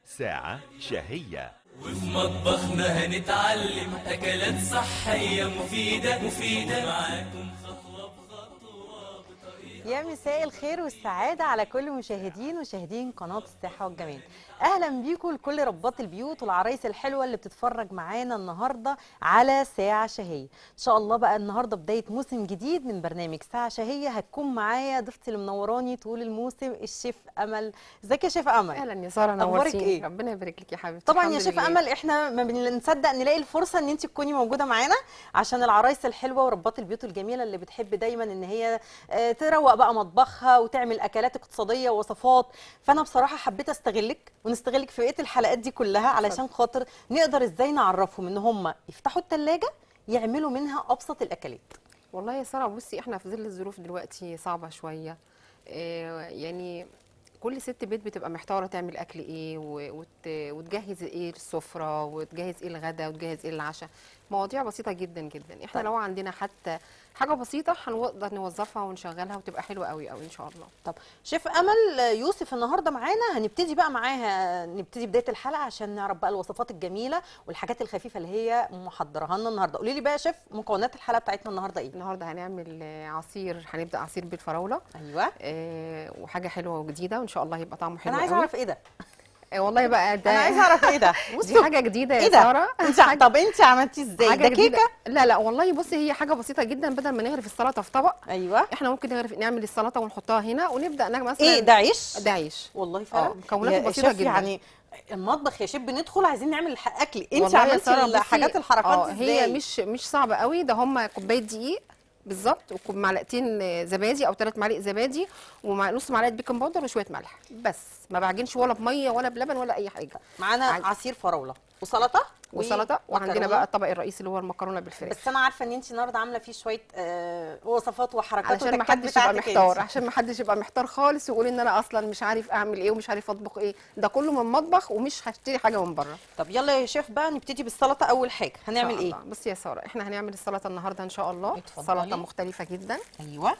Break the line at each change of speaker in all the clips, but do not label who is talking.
ساعة شهية
وفي مطبخنا هنتعلم أكلات صحية مفيدة مفيدة معاكم خطوة بخطوة
يا مساء الخير والسعادة على كل مشاهدين ومشاهدين قناة الصحة والجمال أهلا بيكم لكل رباط البيوت والعرايس الحلوة اللي بتتفرج معانا النهاردة على ساعة شهية إن شاء الله بقى النهاردة بداية موسم جديد من برنامج ساعة شهية هتكون معايا ضيفتي اللي منوراني طول الموسم الشيف أمل ازيك يا شيف أمل
اهلا يا ساره
أخبارك
نورتيني
إيه؟
ربنا يبارك لك يا حبيبتي
طبعا يا
الحمد
شيف
لله.
امل احنا ما بنصدق نلاقي الفرصه ان انت تكوني موجوده معانا عشان العرايس الحلوه وربات البيوت الجميله اللي بتحب دايما ان هي آه، تروق بقى مطبخها وتعمل اكلات اقتصاديه ووصفات فانا بصراحه حبيت استغلك ونستغلك في بقيه الحلقات دي كلها علشان خاطر نقدر ازاي نعرفهم ان هم يفتحوا الثلاجه يعملوا منها ابسط الاكلات
والله يا ساره بصي احنا في ظل الظروف دلوقتي صعبه شويه آه، يعني كل ست بيت بتبقى محتاره تعمل اكل ايه و- وت... وتجهز ايه السفره وتجهز ايه الغدا وتجهز ايه العشاء مواضيع بسيطه جدا جدا احنا
طيب.
لو عندنا حتى حاجه بسيطه هنقدر نوظفها ونشغلها وتبقى حلوه قوي قوي ان شاء الله
طب شيف امل آه، يوسف النهارده معانا هنبتدي بقى معاها نبتدي بدايه الحلقه عشان نعرف بقى الوصفات الجميله والحاجات الخفيفه اللي هي محضرها لنا النهارده قولي لي بقى يا شيف مكونات الحلقه بتاعتنا النهارده ايه
النهارده هنعمل آه، عصير هنبدا عصير بالفراوله
ايوه
آه، وحاجه حلوه وجديده وان شاء الله هيبقى طعمه حلو
انا عايزه
قوي.
اعرف ايه ده
آه، والله بقى ده
انا عايزه اعرف ايه ده
دي حاجه جديده يا
ايه ده
ساره
انت طب انت عملتي ازاي
حاجه
ده
جديده
كيكه
لا لا والله بصي هي حاجه بسيطه جدا بدل ما نغرف السلطه في طبق
ايوه
احنا ممكن نغرف نعمل السلطه ونحطها هنا ونبدا نعمل مثلا
ايه ده عيش
ده عيش
والله فعلا
اه، مكوناته
يا
بسيطة
شيف
جدا.
يعني المطبخ يا شيف بندخل عايزين نعمل الح- اكل انت
والله يا
عملتي
سارة بصي،
الحاجات الحركات
اه
دي ازاي
هي مش مش صعبه قوي ده هم كوبايه دقيق بالظبط ومعلقتين زبادي او ثلاث معالق زبادي ومع نص معلقه بيكنج باودر وشويه ملح بس ما بعجنش ولا بميه ولا بلبن ولا اي حاجه
معانا
عج-
عصير فراوله وسلطه
وسلطه وعندنا
ومكرونة.
بقى الطبق الرئيسي اللي هو المكرونه بالفراخ
بس انا عارفه ان انت النهارده عامله فيه شويه آه وصفات وحركات
علشان ما
وتكات
حدش يبقى
بتاعتك
محتار
انت.
عشان ما حدش يبقى محتار خالص ويقول ان انا اصلا مش عارف اعمل ايه ومش عارف اطبخ ايه ده كله من مطبخ ومش هشتري حاجه من بره
طب يلا يا شيف بقى نبتدي بالسلطه اول حاجه هنعمل ايه
بصي يا ساره احنا هنعمل السلطه النهارده ان شاء الله
اتفضلي.
سلطه مختلفه جدا
ايوه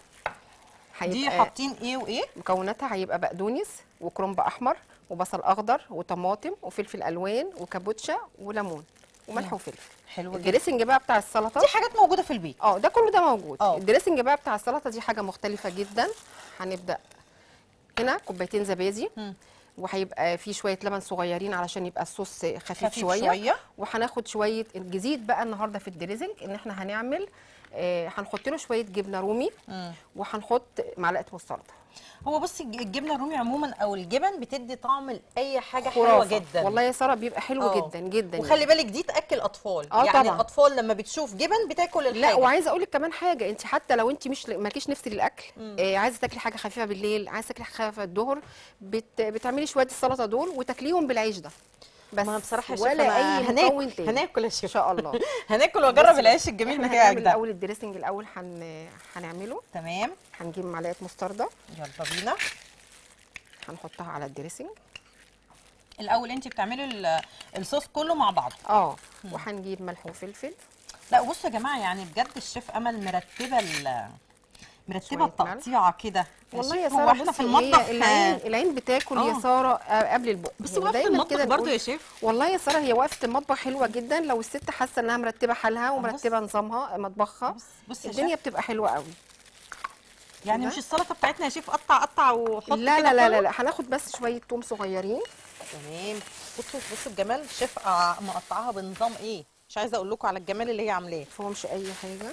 دي
هيبقى
حاطين ايه وايه
مكوناتها هيبقى بقدونس وكرنب احمر وبصل اخضر وطماطم وفلفل الوان وكابوتشا وليمون وملح وفلفل
حلو جدا
الدريسنج بقى بتاع السلطه
دي حاجات موجوده في البيت
اه ده كله ده موجود
اه.
الدريسنج بقى بتاع السلطه دي حاجه مختلفه جدا هنبدا هنا كوبايتين زبادي
مم.
وهيبقى في شويه لبن صغيرين علشان يبقى الصوص خفيف,
خفيف
شويه,
شوية.
وهناخد شويه الجديد بقى النهارده في الدريسنج ان احنا هنعمل آه هنحط له شويه جبنه رومي
مم.
وهنحط معلقه مستردة
هو بصي الج- الجبنه الرومي عموما او الجبن بتدي طعم لاي حاجه حلوه
خرافة.
جدا
والله يا ساره بيبقى حلو
اه.
جدا جدا
وخلي بالك دي تاكل اطفال
اه
يعني
طبعا.
الاطفال لما بتشوف جبن بتاكل الحاجه
لا وعايزه اقول لك كمان حاجه انت حتى لو انت مش مالكيش نفس للاكل آه عايزه تاكلي حاجه خفيفه بالليل عايزه تاكلي حاجه خفيفه الظهر بت... بتعملي شويه السلطه دول وتاكليهم بالعيش ده بس
ما بصراحه يا شيف
ولا
أنا
اي
هناكل
مكون تاني
هناكل يا
ان
شيف
شاء الله
هناكل واجرب
بصي،
العيش الجميل
احنا
بتاعك
هنعمل
ده
الاول الدريسنج الاول هن... هنعمله
تمام
هنجيب معلقه مستردة
يلا بينا
هنحطها على الدريسنج
الاول انت بتعملي ال- الصوص كله مع بعض
اه وهنجيب ملح وفلفل
لا بصوا يا جماعه يعني بجد الشيف امل مرتبه ال مرتبه
شوية ملح.
التقطيعه كده
والله
شيف
يا
هو
ساره
احنا في
بصي هي
المطبخ
العين العين بتاكل
آه.
يا ساره آه، قبل البق
بس
يعني
وقفه
دايماً
المطبخ
كده
برضو
نقول-
يا شيف
والله يا ساره هي وقفه المطبخ حلوه جدا لو الست حاسه انها مرتبه حالها ومرتبه نظامها مطبخها
بص بص يا
الدنيا
شيف
بتبقى حلوه قوي
يعني
كده.
مش السلطه بتاعتنا يا شيف قطع قطع وحط
لا
كده
لا لا
كله؟
لا, لا. هناخد بس شويه توم صغيرين
تمام بصوا بصوا الجمال الشيف آه، مقطعاها بنظام ايه مش عايزه اقول لكم على الجمال اللي هي عاملاه
مفيهمش اي حاجه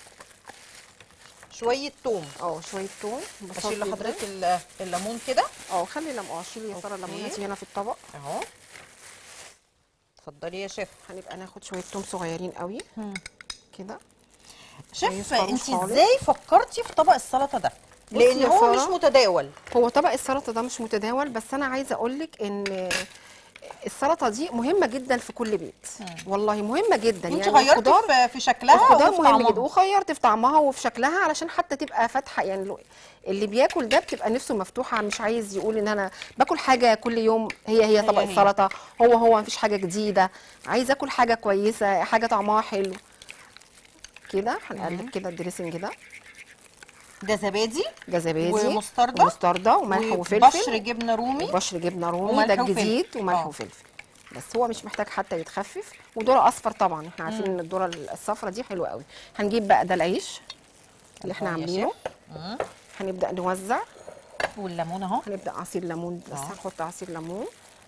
شويه توم
اه شويه توم بصل
اشيل
جدا.
لحضرتك ال- الليمون كده
اه خلي لم اه شيلي يا ساره
أوكي.
الليمونه دي هنا في الطبق
اهو اتفضلي يا شيف
هنبقى ناخد شويه توم صغيرين قوي كده
شيف
يصفروش
انت
خالص.
ازاي فكرتي في طبق السلطه ده
بصي
لان
يا
هو
سارة.
مش متداول
هو طبق السلطه ده مش متداول بس انا عايزه اقول لك ان السلطه دي مهمه جدا في كل بيت والله مهمه جدا
انت
يعني
غيرتي
الخضار
في- في شكلها
الخضار
وفي
مهم
طعمها.
جدا وخيرت في طعمها وفي شكلها علشان حتى تبقى فاتحه يعني لو- اللي بياكل ده بتبقى نفسه مفتوحه مش عايز يقول ان انا باكل حاجه كل يوم هي هي طبق
هي.
السلطه هو هو مفيش حاجه جديده عايز اكل حاجه كويسه حاجه طعمها حلو كده هنقلب كده الدريسنج ده
ده زبادي
ده زبادي
ومستردة
ومستردة وملح
بشر
وفلفل
جبنه رومي
بشر جبنه رومي
وملح
ده
وفلفل.
الجديد وملح
آه.
وفلفل بس هو مش محتاج حتى يتخفف وذره اصفر طبعا احنا عارفين ان الذره الصفرا دي حلوه قوي هنجيب بقى ده العيش اللي احنا
الله يا
عاملينه
مم.
هنبدا نوزع
والليمون اهو
هنبدا عصير ليمون بس
آه.
هنحط عصير ليمون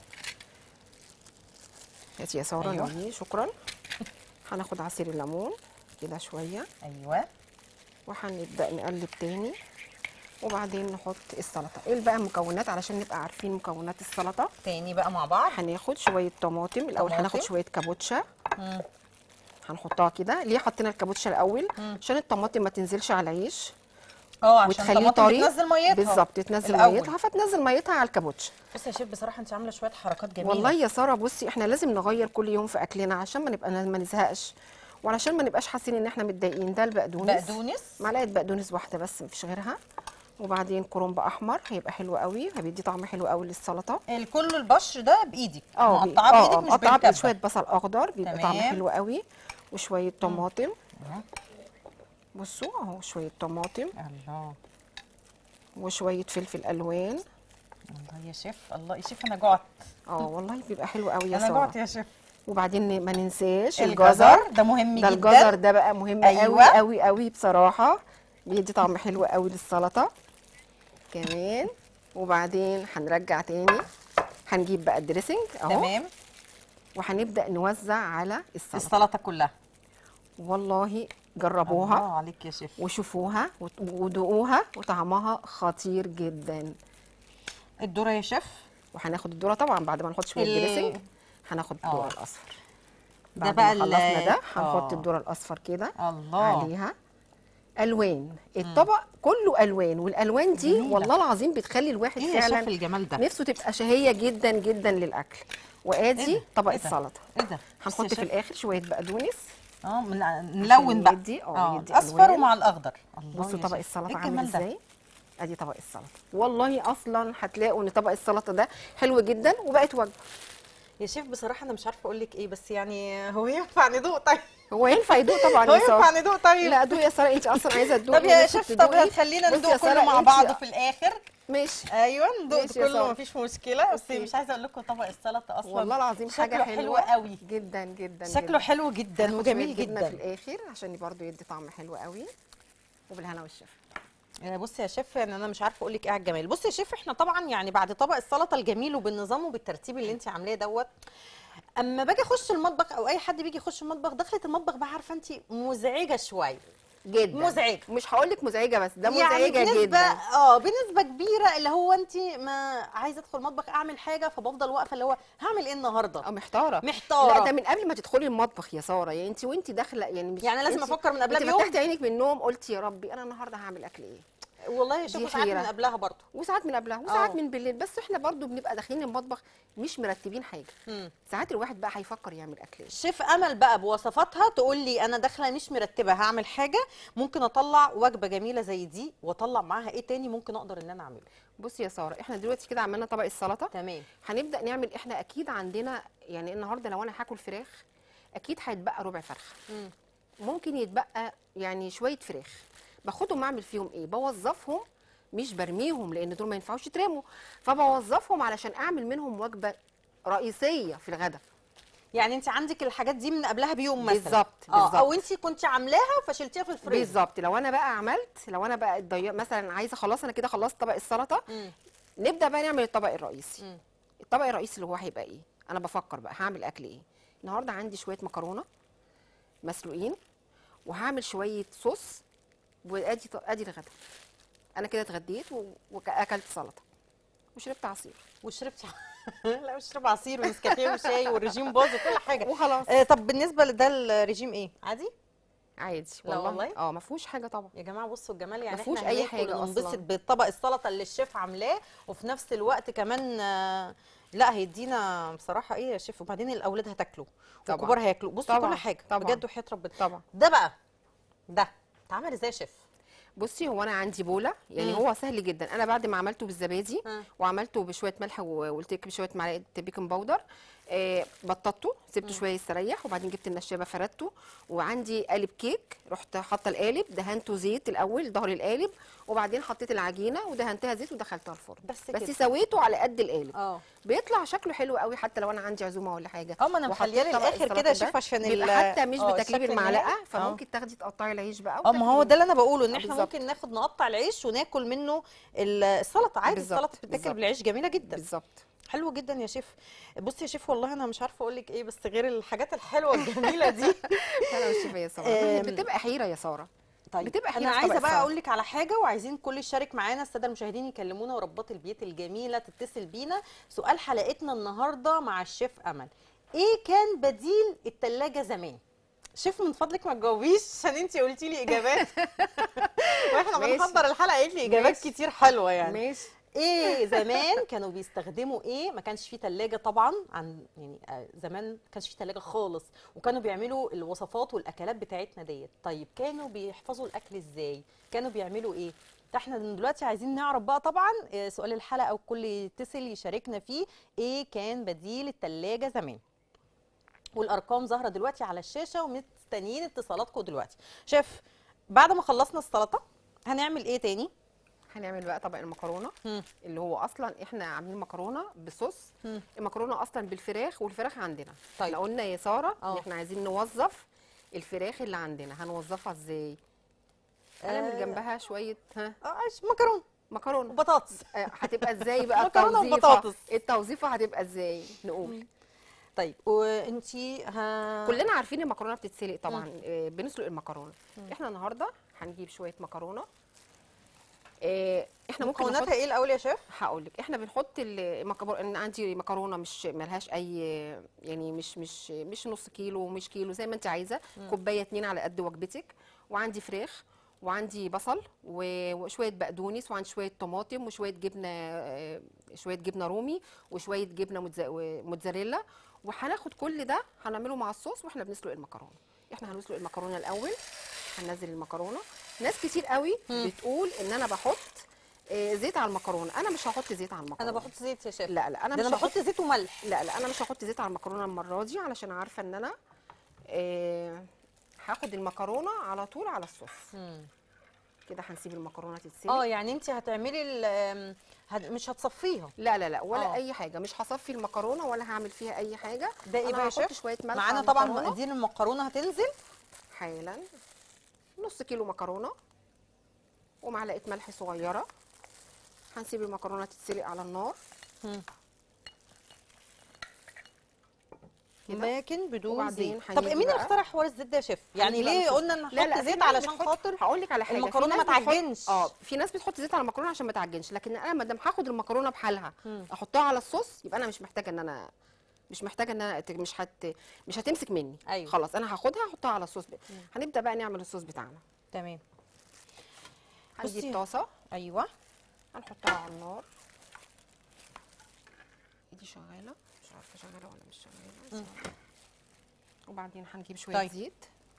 هاتي يا ساره
أيوة.
أيوة. شكرا هناخد عصير الليمون كده شويه
ايوه
وهنبدا نقلب تاني وبعدين نحط السلطه ايه بقى المكونات علشان نبقى عارفين مكونات السلطه
تاني بقى مع بعض
هناخد شويه طماطم الاول
طماطم.
هناخد شويه كابوتشا
مم.
هنحطها كده ليه حطينا الكابوتشا الاول عشان الطماطم ما تنزلش على العيش
اه عشان
وتخليه
الطماطم
طري
بتنزل ميتها
بالظبط تنزل
الأول.
ميتها فتنزل ميتها على الكابوتشا
بصي يا شيف بصراحه انت عامله شويه حركات جميله
والله يا ساره بصي احنا لازم نغير كل يوم في اكلنا عشان ما نبقى ما نزهقش وعلشان ما نبقاش حاسين ان احنا متضايقين ده البقدونس
بقدونس
معلقه بقدونس واحده بس مفيش غيرها وبعدين كرنب احمر هيبقى حلو قوي هيدي طعم حلو قوي للسلطه
الكل البشر ده بايدك
اه بي-
مقطعاه بايدك مش
مقطعاه
بالكبه
بشويه بصل اخضر بيبقى طعم
تمام.
حلو قوي وشويه طماطم بصوا اهو شويه طماطم
الله
وشويه فلفل الوان
الله يا شيف الله يا شيف انا جعت
اه والله بيبقى حلو قوي يا
انا جعت
ساره
يا شيف
وبعدين ما ننساش
الجزر
الجزر
ده مهم
ده
جدا
الجزر ده بقى مهم
أيوة.
قوي قوي قوي بصراحه بيدي طعم حلو قوي للسلطه كمان وبعدين هنرجع تاني هنجيب بقى الدريسنج اهو
تمام
وهنبدا نوزع على السلطه
السلطه كلها
والله جربوها
الله عليك يا شيف
وشوفوها وت- ودوقوها وطعمها خطير جدا
الذره يا شيف
وهناخد الذره طبعا بعد ما نحط شويه
ال-
دريسنج هناخد
آه.
الذره الاصفر
ده
بعد
بقى
ما
ال-
خلصنا ده هنحط
آه.
الذره الاصفر كده
الله
عليها الوان الطبق كله الوان والالوان دي
جميلة.
والله العظيم بتخلي الواحد
ايه يا شيف
فعلا
الجمال ده
نفسه تبقى شهيه جدا جدا للاكل وادي
إيه ده؟
طبق
إيه ده؟
السلطه
ايه ده بصي
هنحط
يا
في
شيف.
الاخر شويه بقدونس
اه من- نلون بقى
يدي- آه، يدي
اصفر
ألوان.
ومع الاخضر الله
بصوا
يا
طبق
شيف.
السلطه
إيه
عامل
الجمال ده؟
ازاي ادي طبق السلطه والله اصلا هتلاقوا ان طبق السلطه ده حلو جدا وبقت وجبه
يا شيف بصراحه انا مش عارفه اقول لك ايه بس يعني هو ينفع ندوق طيب
هو ينفع يدوق طبعا
هو
يا ساره
ينفع ندوق طيب
لا دوق يا ساره انت اصلا عايزه تدوقي
طب يا
نفسك
شيف طب
تدوقي.
خلينا
بصي
ندوق
يا
كله
سارة،
مع
انت-
بعضه في الاخر
ماشي
ايوه ندوق
ماشي يا
كله
سارة.
مفيش مشكله بس
أوكي.
مش عايزه اقول لكم طبق السلطه اصلا
والله العظيم حاجه
شكله
حلوه
حلو قوي
جدا جدا
شكله
جدا.
حلو جدا
هناخد
وجميل
شوية جبنة في
جدا
الاخر عشان برضو يدي طعم حلو قوي وبالهنا والشفا
آه، بصي يا شيف يعني انا مش عارفه اقول لك ايه على الجمال بصي يا شيف احنا طبعا يعني بعد طبق السلطه الجميل وبالنظام وبالترتيب اللي انت عاملاه دوت اما باجي اخش المطبخ او اي حد بيجي يخش المطبخ دخلة المطبخ بقى عارفه انت مزعجه شويه
جدا
مزعجه.
مش هقول لك مزعجه بس ده
يعني
مزعجه
بنسبة
جدا
اه بنسبة كبيرة اللي هو انت ما عايزة ادخل المطبخ اعمل حاجة فبفضل واقفة اللي هو هعمل ايه النهاردة؟
اه محتاره
محتارة.
لا ده من قبل ما تدخلي المطبخ يا ساره يعني انت وانت داخله يعني مش
يعني لازم
انت-
أفكر من قبلها
انت
بيوم؟
فتحتي عينك من النوم قلتي يا ربي انا النهارده هعمل اكل ايه
والله
دي
شوفوا ساعات من
حيرة.
قبلها برضه
وساعات من قبلها وساعات
اه.
من بالليل بس احنا برضو بنبقى داخلين المطبخ مش مرتبين حاجه
مم.
ساعات الواحد بقى هيفكر يعمل اكل ايه
الشيف امل بقى بوصفاتها تقول لي انا داخله مش مرتبه هعمل حاجه ممكن اطلع وجبه جميله زي دي واطلع معاها ايه تاني ممكن اقدر ان انا اعمله
بصي يا ساره احنا دلوقتي كده عملنا طبق السلطه
تمام
هنبدا نعمل احنا اكيد عندنا يعني النهارده لو انا هاكل فراخ اكيد هيتبقى ربع فرخه
مم.
ممكن يتبقى يعني شويه فراخ باخدهم اعمل فيهم ايه بوظفهم مش برميهم لان دول ما ينفعوش يترموا فبوظفهم علشان اعمل منهم وجبه رئيسيه في الغداء
يعني انت عندك الحاجات دي من قبلها بيوم مثلا
بالظبط،
اه
بالظبط.
او انت كنت عاملاها وفشلتيها في الفريزر
بالظبط لو انا بقى عملت لو انا بقى ضيق مثلا عايزه خلاص انا كده خلصت طبق السلطه
مم.
نبدا بقى نعمل الطبق الرئيسي
مم.
الطبق الرئيسي اللي هو هيبقى ايه انا بفكر بقى هعمل اكل ايه النهارده عندي شويه مكرونه مسلوقين وهعمل شويه صوص وادي ادي الغدا انا كده اتغديت و- واكلت سلطه وشربت عصير
وشربتي لا بشرب عصير ونسكافيه وشاي والرجيم باظ وكل حاجه
وخلاص
آه طب بالنسبه لده الرجيم ايه عادي
عادي
لا
والله
والله؟
اه ما فيهوش حاجه طبعا
يا جماعه بصوا الجمال يعني
مفهوش
احنا
أي
هناكل
حاجة
وننبسط
أصلاً.
بالطبق السلطه اللي الشيف عاملاه وفي نفس الوقت كمان آه، لا هيدينا بصراحه ايه يا شيف وبعدين الاولاد هتاكلوا
طبعاً.
والكبار هياكلوا بصوا
طبعاً.
كل حاجه
طبعاً.
بجد وحياه ربنا
طبعا
ده بقى ده اتعمل ازاي يا شيف
بصي هو انا عندي بوله يعني
مم.
هو سهل جدا انا بعد ما عملته بالزبادي
مم.
وعملته بشويه ملح وقلت لك بشويه معلقه بيكنج باودر آه بططته سبته شويه يستريح وبعدين جبت النشابه فردته وعندي قالب كيك رحت حاطه القالب دهنته زيت الاول ظهر القالب وبعدين حطيت العجينه ودهنتها زيت ودخلتها الفرن
بس
بس
كده.
سويته على قد القالب
اه
بيطلع شكله حلو قوي حتى لو انا عندي عزومه ولا حاجه
اه ما انا
وحطيت
مخليه
طبق
للاخر
السلطة
كده
ده،
شوف عشان
بيبقى
ال-
حتى مش
اه،
بتاكليه
الشكل
بالمعلقه
النهائي. اه.
فممكن تاخدي تقطعي العيش بقى
اه ما هو
وتاكليه.
ده اللي انا بقوله ان
اه
احنا
بالظبط.
ممكن ناخد نقطع العيش وناكل منه ال- السلطه عادي
بالظبط،
السلطه بتتاكل
بالظبط.
بالعيش جميله جدا
بالظبط
حلو جدا يا شيف بصي يا شيف والله انا مش عارفه اقول لك ايه بس غير الحاجات الحلوه الجميله دي
انا مش شايفه يا ساره
ام.
بتبقى حيره يا ساره
طيب
بتبقى
انا
حلوة في
عايزه
طبق
بقى
السلطة.
اقول لك على حاجه وعايزين الكل يشارك معانا الساده المشاهدين يكلمونا وربات البيت الجميله تتصل بينا سؤال حلقتنا النهارده مع الشيف امل ايه كان بديل التلاجة زمان شيف من فضلك ما تجاوبيش عشان انت قلتي لي اجابات واحنا
ماشي.
بنحضر الحلقه قالت لي اجابات
ماشي.
كتير حلوه يعني
ماشي
ايه زمان كانوا بيستخدموا ايه ما كانش فيه تلاجة طبعا عن يعني آه، زمان ما كانش فيه تلاجة خالص وكانوا بيعملوا الوصفات والاكلات بتاعتنا ديت طيب كانوا بيحفظوا الاكل ازاي كانوا بيعملوا ايه ده احنا دلوقتي عايزين نعرف بقى طبعا آه، سؤال الحلقه والكل يتصل يشاركنا فيه ايه كان بديل التلاجة زمان والارقام ظاهره دلوقتي على الشاشه ومستنيين اتصالاتكم دلوقتي شيف بعد ما خلصنا السلطه هنعمل ايه تاني
هنعمل بقى طبق المكرونه
مم.
اللي هو اصلا احنا عاملين مكرونه بصوص
مم.
المكرونه اصلا بالفراخ والفراخ عندنا
طيب.
احنا قلنا يا ساره
اه.
ان احنا عايزين نوظف الفراخ اللي عندنا هنوظفها ازاي هنعمل
آه.
جنبها شويه ها
اه مكرونه
مكرونه
وبطاطس
آه، هتبقى ازاي بقى
مكرونة
التوظيفه
وبطاطس.
التوظيفه هتبقى ازاي نقول
طيب وانتي ها
كلنا عارفين المكرونه بتتسلق طبعا آه، بنسلق المكرونه احنا النهارده هنجيب شويه مكرونه آه، احنا ممكن نحط
مكوناتها ايه الاول يا شيف
هقول لك احنا بنحط المكرونه ان عندي مكرونه مش ملهاش اي يعني مش مش مش نص كيلو مش كيلو زي ما انت عايزه كوبايه اتنين على قد وجبتك وعندي فراخ وعندي بصل و- وشويه بقدونس وعندي شويه طماطم وشويه جبنه آه، شويه جبنه رومي وشويه جبنه موتزا- موتزاريلا وهناخد كل ده هنعمله مع الصوص واحنا بنسلق المكرونه احنا هنسلق المكرونه الاول هننزل المكرونه ناس كتير قوي بتقول ان انا بحط آه، زيت على المكرونه انا مش هحط زيت على المكرونه
انا بحط زيت يا شيف
لا لا انا
ده
مش
انا
هحط
بحط زيت وملح
لا لا انا مش هحط زيت على المكرونه المره دي علشان عارفه ان انا آه هاخد المكرونه على طول على الصوص كده هنسيب المكرونه تتسلق
اه يعني انت هتعملي ال- آم، هت- مش هتصفيها
لا لا لا ولا
آه.
أوه. اي حاجه مش هصفي المكرونه ولا هعمل فيها اي حاجه
ده ايه
أنا
بقى يا
هحط
شيف
شويه ملح
معانا
على
طبعا
المكرونة.
مقادير المكرونه هتنزل
حالا نص كيلو مكرونه ومعلقه ملح صغيره هنسيب المكرونه تتسلق على النار كده.
لكن بدون
وبعدين
زيت طب
هنيجي
مين اللي
بقى-
اخترع حوار الزيت ده يا شيف يعني
هنيجي بقى
ليه
نشوف.
قلنا
لا
نحط
لا في
زيت
ناس
علشان
بتحط-
خاطر
هقول لك على حاجه في
المكرونة
ناس
ما
بتحط-
تعجنش.
اه في ناس بتحط زيت على المكرونه عشان ما تعجنش لكن انا ما دام هاخد المكرونه بحالها احطها على الصوص يبقى انا مش محتاجه ان انا مش محتاجه ان انا ت- مش هت مش هتمسك مني
أيوة.
خلاص انا هاخدها احطها على الصوص ب... هنبدا بقى نعمل الصوص بتاعنا
تمام بصي.
هنجيب طاسه
ايوه
هنحطها على النار ايدي شغاله مش عارفه شغاله ولا مش شغاله وبعدين هنجيب شويه
طيب.
زيت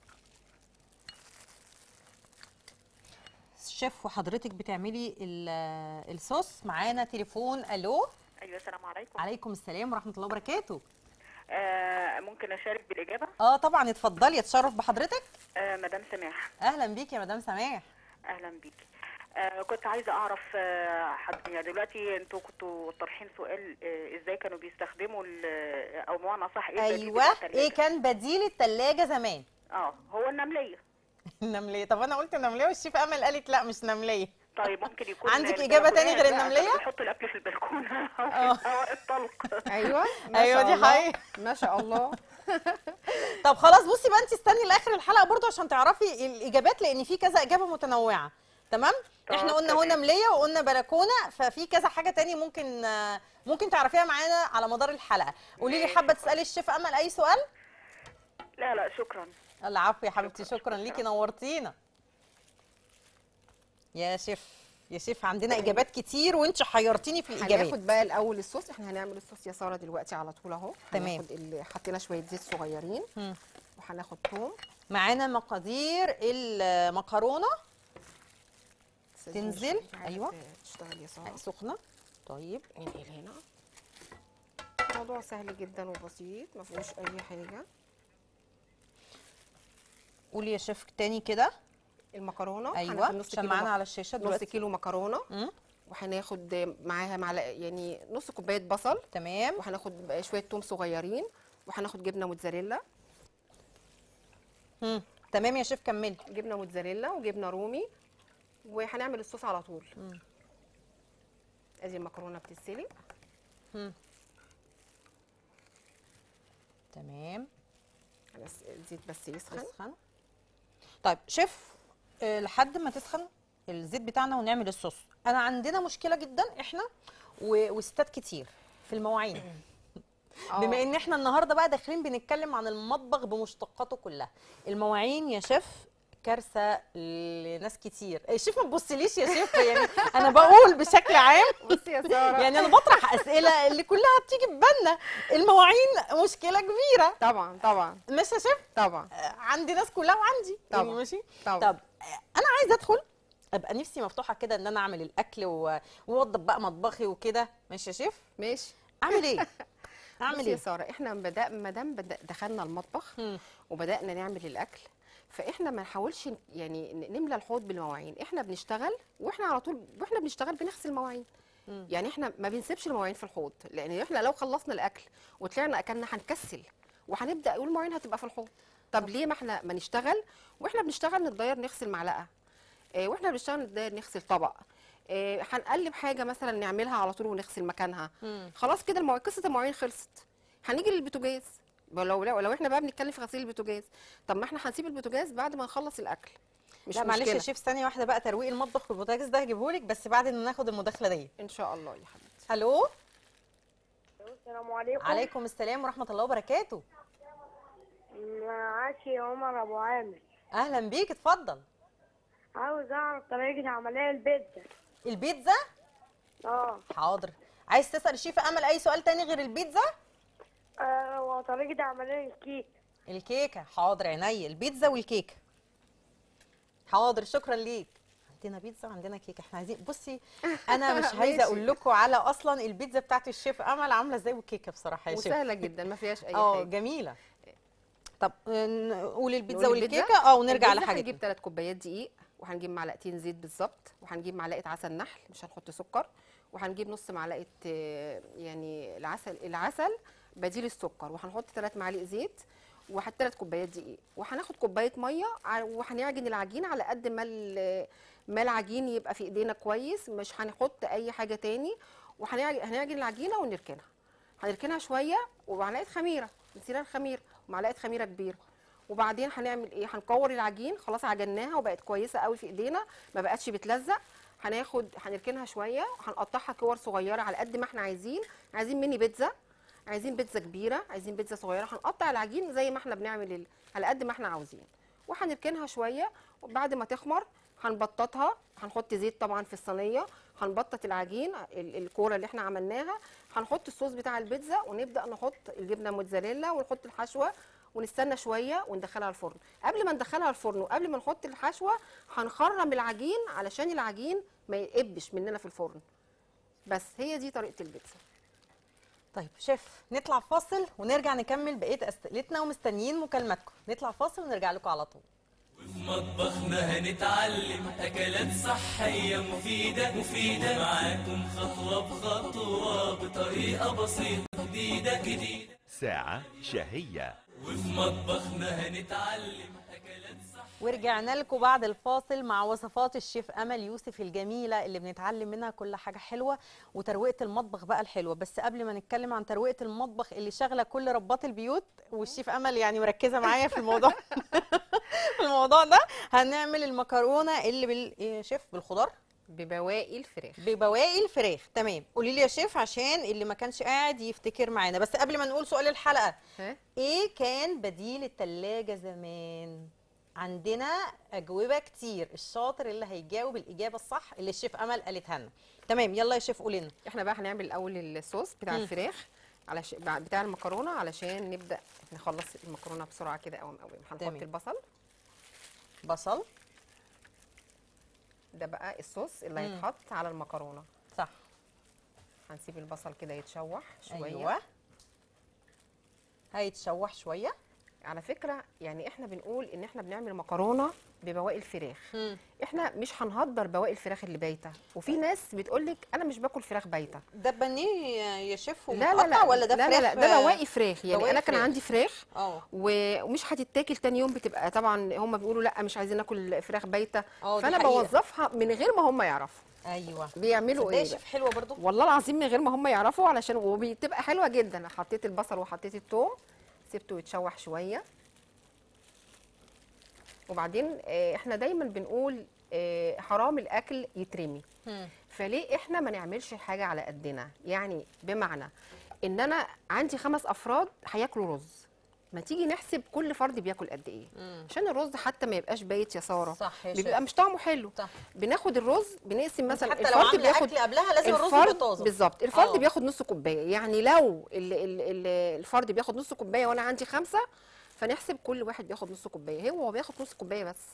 شيف وحضرتك بتعملي ال- الصوص معانا تليفون الو
ايوه السلام عليكم
عليكم السلام ورحمه الله وبركاته
آه ممكن اشارك بالاجابه
اه طبعا اتفضلي اتشرف بحضرتك
آه مدام سماح
اهلا بيك يا مدام سماح
اهلا بيكي آه كنت عايزه اعرف آه حد يعني دلوقتي انتوا كنتوا طرحين سؤال آه ازاي كانوا بيستخدموا ال- او بمعنى صح ايه البديل
ايوه
بتاع
ايه
التلاجة؟
كان بديل التلاجة زمان
اه هو النمليه
النمليه طب انا قلت نمليه والشيف امل قالت لا مش نمليه
طيب ممكن يكون
عندك إجابة تاني غير
البلكونات بقى،
النملية؟
كانوا بيحطوا الاكل في البلكونه او
آه.
في الهواء الطلق
ايوه ما
أيوة
شاء
دي
الله.
حقيقة.
ما شاء الله
طب خلاص بصي بقى انت استني لاخر الحلقه برضو عشان تعرفي الاجابات لان في كذا اجابه متنوعه تمام
طب
احنا قلنا هو
تمام.
نمليه وقلنا بلكونه ففي كذا حاجه تاني ممكن آه، ممكن تعرفيها معانا على مدار الحلقه قولي لي
ماشي.
حابه تسالي الشيف امل اي سؤال
لا لا شكرا
العفو يا حبيبتي شكرا ليكي نورتينا يا شيف يا شيف عندنا اجابات كتير وانت حيرتيني في الاجابات
هناخد بقى الاول الصوص احنا هنعمل الصوص يا ساره دلوقتي على طول اهو
تمام.
هناخد ال- حطينا شويه زيت صغيرين
مم.
وهناخد توم
معانا مقادير المكرونه
أستاذ
تنزل.
مش عايزة
أيوة.
تشتغل يا ساره
سخنه طيب
انقل هنا الموضوع سهل جدا وبسيط ما فيهوش اي حاجه
قولي يا شيف تاني كده
المكرونه
ايوه
هناخد نص
عشان
كيلو
معانا
مك-
على الشاشه
نص
دلوقتي
كيلو مكرونه
مم.
وهناخد معاها معلقه يعني نص كوبايه بصل
تمام
وهناخد شويه توم صغيرين وهناخد جبنه موتزاريلا
مم. تمام يا شيف كملي
جبنه موتزاريلا وجبنه رومي وهنعمل الصوص على طول ادي المكرونه بتتسلق
تمام
بس الزيت بس يسخن
تسخن طيب شيف آه، لحد ما تسخن الزيت بتاعنا ونعمل الصوص انا عندنا مشكله جدا احنا و- وستات كتير في المواعين بما ان احنا النهارده بقى داخلين بنتكلم عن المطبخ بمشتقاته كلها المواعين يا شيف كارثه لناس كتير الشيف ما تبصليش يا شيف يعني انا بقول بشكل عام
بصي يا ساره
يعني انا بطرح اسئله اللي كلها بتيجي في بالنا المواعين مشكله كبيره
طبعا طبعا
ماشي يا شيف
طبعا
آه، عندي ناس كلها وعندي يعني
طبعا.
ماشي
طبعا.
طب آه، انا عايزه ادخل ابقى نفسي مفتوحه كده ان انا اعمل الاكل و- واوضب بقى مطبخي وكده ماشي يا شيف
ماشي
اعمل ايه اعمل
بصي يا
ايه
ساره احنا بدا ما دام بدا- دخلنا المطبخ
مم.
وبدانا نعمل الاكل فاحنا ما نحاولش ن- يعني ن- نملى الحوض بالمواعين احنا بنشتغل واحنا على طول واحنا بنشتغل بنغسل المواعين يعني احنا ما بنسيبش المواعين في الحوض لان احنا لو خلصنا الاكل وطلعنا اكلنا هنكسل وهنبدا يقول المواعين هتبقى في الحوض طب ليه ما احنا ما نشتغل واحنا بنشتغل نتضير نغسل معلقه اه واحنا بنشتغل نتضير نغسل طبق اه هنقلب حاجه مثلا نعملها على طول ونغسل مكانها خلاص كده المواعين قصه المواعين خلصت هنيجي للبوتاجاز لو لو لو احنا بقى بنتكلم في غسيل البوتاجاز طب ما احنا هنسيب البوتاجاز بعد ما نخلص الاكل مش
لا معلش
مشكله
يا شيف ثانيه واحده بقى ترويق المطبخ والبوتاجاز ده هجيبهولك بس بعد ما ناخد المداخله دي
ان شاء الله يا حبيبتي
الو
السلام عليكم
عليكم السلام ورحمه الله وبركاته
معاكي عمر ابو عامر
اهلا بيك اتفضل
عاوز اعرف طريقه عمليه البيتزا
البيتزا
اه
حاضر عايز تسال الشيف امل اي سؤال تاني غير البيتزا
آه، وطريقه عمليه الكيك
الكيكه حاضر عينيا البيتزا والكيكه حاضر شكرا ليك عندنا بيتزا وعندنا كيكه احنا عايزين بصي انا مش
ماشي.
عايزه اقول لكم على اصلا البيتزا بتاعت الشيف امل عامله ازاي والكيكه بصراحه يا شيف
وسهله جدا ما فيهاش اي
اه
حاجه
جميله طب آه، نقول البيتزا
نقول البيتزا؟
والكيكه اه ونرجع
البيتزا
لحاجتنا
هنجيب ثلاث كوبايات دقيق وهنجيب معلقتين زيت بالظبط وهنجيب معلقه عسل نحل مش هنحط سكر وهنجيب نص معلقه آه، يعني العسل العسل بديل السكر وهنحط ثلاث معالق زيت وحط ثلاث كوبايات دقيق وهناخد كوبايه ميه ع- وهنعجن العجين على قد ما ال- ما العجين يبقى في ايدينا كويس مش هنحط اي حاجه تاني وهنعجن العجينه ونركنها هنركنها شويه ومعلقه خميره نسينا الخميره ومعلقه خميره كبيره وبعدين هنعمل ايه هنكور العجين خلاص عجناها وبقت كويسه قوي في ايدينا ما بقتش بتلزق هناخد هنركنها شويه هنقطعها كور صغيره على قد ما احنا عايزين عايزين ميني بيتزا عايزين بيتزا كبيره عايزين بيتزا صغيره هنقطع العجين زي ما احنا بنعمل ال- على قد ما احنا عاوزين وهنركنها شويه وبعد ما تخمر هنبططها هنحط زيت طبعا في الصينيه هنبطط العجين ال- الكوره اللي احنا عملناها هنحط الصوص بتاع البيتزا ونبدا نحط الجبنه موتزاريلا ونحط الحشوه ونستنى شويه وندخلها الفرن قبل ما ندخلها الفرن وقبل ما نحط الحشوه هنخرم العجين علشان العجين ما يقبش مننا في الفرن بس هي دي طريقه البيتزا
طيب شيف نطلع فاصل ونرجع نكمل بقيه اسئلتنا ومستنيين مكالماتكم نطلع فاصل ونرجع لكم على طول
في مطبخنا هنتعلم أكلات صحية مفيدة مفيدة معاكم خطوة بخطوة بطريقة بسيطة جديدة جديدة
ساعة شهية
وفي مطبخنا هنتعلم أكلات صحية
ورجعنا لكم بعد الفاصل مع وصفات الشيف امل يوسف الجميله اللي بنتعلم منها كل حاجه حلوه وترويقه المطبخ بقى الحلوه بس قبل ما نتكلم عن ترويقه المطبخ اللي شاغله كل ربات البيوت والشيف امل يعني مركزه معايا في الموضوع في الموضوع ده هنعمل المكرونه اللي بال إيه يا شيف بالخضار
ببواقي الفراخ
ببواقي الفراخ تمام قولي لي يا شيف عشان اللي ما كانش قاعد يفتكر معانا بس قبل ما نقول سؤال الحلقه
ها
ايه كان بديل التلاجة زمان عندنا اجوبه كتير الشاطر اللي هيجاوب الاجابه الصح اللي الشيف امل قالتها لنا تمام يلا يا شيف قولي لنا
احنا بقى هنعمل الاول الصوص بتاع
مم.
الفراخ علشان بتاع المكرونه علشان نبدا نخلص المكرونه بسرعه كده قوام قوام هنحط
تمام.
البصل
بصل
ده بقى الصوص اللي
مم.
هيتحط على المكرونه
صح
هنسيب البصل كده يتشوح شويه
ايوه هيتشوح شويه
على فكره يعني احنا بنقول ان احنا بنعمل مكرونه ببواقي الفراخ احنا مش هنهدر بواقي الفراخ اللي بايته وفي ناس بتقول لك انا مش باكل فراخ بايته
ده بانيه يا شيف
لا لا
ومتقطع
لا
ولا ده
لا
فراخ
لا, لا ده بواقي فراخ يعني
بواقي
انا كان
فراخ.
عندي فراخ
اه
و- ومش هتتاكل تاني يوم بتبقى طبعا هم بيقولوا لا مش عايزين ناكل فراخ بايته
اه دي
فانا
حقيقة.
بوظفها من غير ما هم يعرفوا
ايوه
بيعملوا
تصدقي يا
ايه
شيف حلوه برضو
والله العظيم من غير ما هم يعرفوا علشان وبتبقى حلوه جدا أنا حطيت البصل وحطيت الثوم سبته يتشوح شويه وبعدين آه، احنا دايما بنقول آه، حرام الاكل يترمي
مم.
فليه احنا ما نعملش حاجه على قدنا يعني بمعنى ان انا عندي خمس افراد هياكلوا رز ما تيجي نحسب كل فرد بياكل قد ايه
مم.
عشان الرز حتى ما يبقاش بايت يا ساره
صح يا
بيبقى
شيف.
مش طعمه حلو
صح.
بناخد الرز بنقسم مثلا
حتى لو عامله
بياخد
اكل قبلها لازم الرز يبقى
الفرد
طازه
بالظبط الفرد
آه.
بياخد نص كوبايه يعني لو ال ال ال الفرد بياخد نص كوبايه وانا عندي خمسه فنحسب كل واحد بياخد نص كوبايه هو بياخد نص كوبايه بس